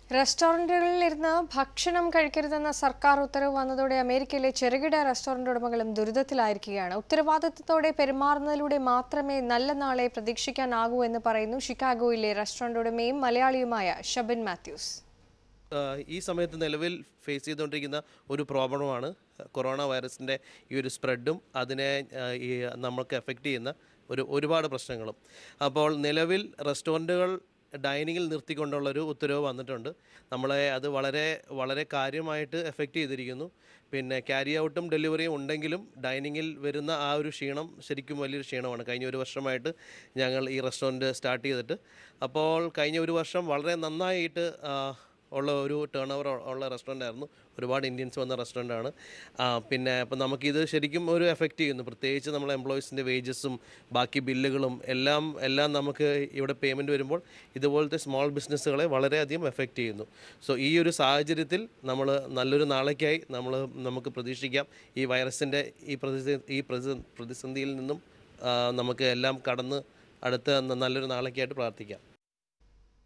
റെസ്റ്റോറന്റുകളിൽ ഇരുന്ന് ഭക്ഷണം കഴിക്കരുതെന്ന സർക്കാർ ഉത്തരവ് വന്നതോടെ അമേരിക്കയിലെ ചെറുകിട റെസ്റ്റോറന്റ് ഉടമകളും ദുരിതത്തിലായിരിക്കുകയാണ് ഉത്തരവാദിത്തത്തോടെ പെരുമാറുന്നതിലൂടെ മാത്രമേ നല്ല നാളെ പ്രതീക്ഷിക്കാനാകൂ എന്ന് പറയുന്നു ഷിക്കാഗോയിലെ റെസ്റ്റോറന്റ് ഉടമയും മലയാളിയുമായ ഷബിൻ മാത്യൂസ് ആഹ് ഈ സമയത്ത് നിലവിൽ ഫേസ് ചെയ്തുകൊണ്ടിരിക്കുന്ന ഒരു പ്രോബ്ലമാണ് കൊറോണ വൈറസിൻ്റെ ഈ ഒരു സ്പ്രെഡും അതിനെ ആഹ് ഈ നമുക്ക് എഫക്റ്റ് ചെയ്യുന്ന ഒരു ഒരുപാട് പ്രശ്നങ്ങളും അപ്പോൾ നിലവിൽ റെസ്റ്റോറൻറ്റുകൾ ഡൈനിങ്ങിൽ നിർത്തിക്കൊണ്ടുള്ള ഒരു ഉത്തരവ് വന്നിട്ടുണ്ട് നമ്മളെ അത് വളരെ വളരെ കാര്യമായിട്ട് എഫക്റ്റ് ചെയ്തിരിക്കുന്നു പിന്നെ ക്യാരി ഔട്ടും ഡെലിവറിയും ഉണ്ടെങ്കിലും ഡൈനിങ്ങിൽ വരുന്ന ആ ഒരു ക്ഷീണം ശരിക്കും വലിയൊരു ക്ഷീണമാണ് കഴിഞ്ഞ ഒരു വർഷമായിട്ട് ഞങ്ങൾ ഈ റെസ്റ്റോറൻറ്റ് സ്റ്റാർട്ട് ചെയ്തിട്ട് അപ്പോൾ കഴിഞ്ഞ ഒരു വർഷം വളരെ നന്നായിട്ട് ആഹ് ഉള്ള ഒരു ടേൺ ഓവർ ഉള്ള റെസ്റ്റോറൻ്റ് ആയിരുന്നു ഒരുപാട് ഇന്ത്യൻസ് വന്ന റെസ്റ്റോറൻ്റ് ആണ് ആ, പിന്നെ അപ്പം നമുക്കിത് ശരിക്കും ഒരു എഫക്റ്റ് ചെയ്യുന്നു പ്രത്യേകിച്ച് നമ്മളെ എംപ്ലോയീസിൻ്റെ വേജസും ബാക്കി ബില്ലുകളും എല്ലാം എല്ലാം നമുക്ക് ഇവിടെ പേയ്മെൻറ്റ് വരുമ്പോൾ ഇതുപോലത്തെ സ്മോൾ ബിസിനസ്സുകളെ വളരെയധികം എഫക്റ്റ് ചെയ്യുന്നു സോ ഈ ഒരു സാഹചര്യത്തിൽ നമ്മൾ നല്ലൊരു നാളേക്കായി നമ്മൾ നമുക്ക് പ്രതീക്ഷിക്കാം ഈ വൈറസിൻ്റെ ഈ പ്രതിസന്ധി ഈ പ്രതിസ- പ്രതിസന്ധിയിൽ നിന്നും ആ, നമുക്ക് എല്ലാം കടന്ന് അടുത്ത നല്ലൊരു നാളേക്കായിട്ട് പ്രാർത്ഥിക്കാം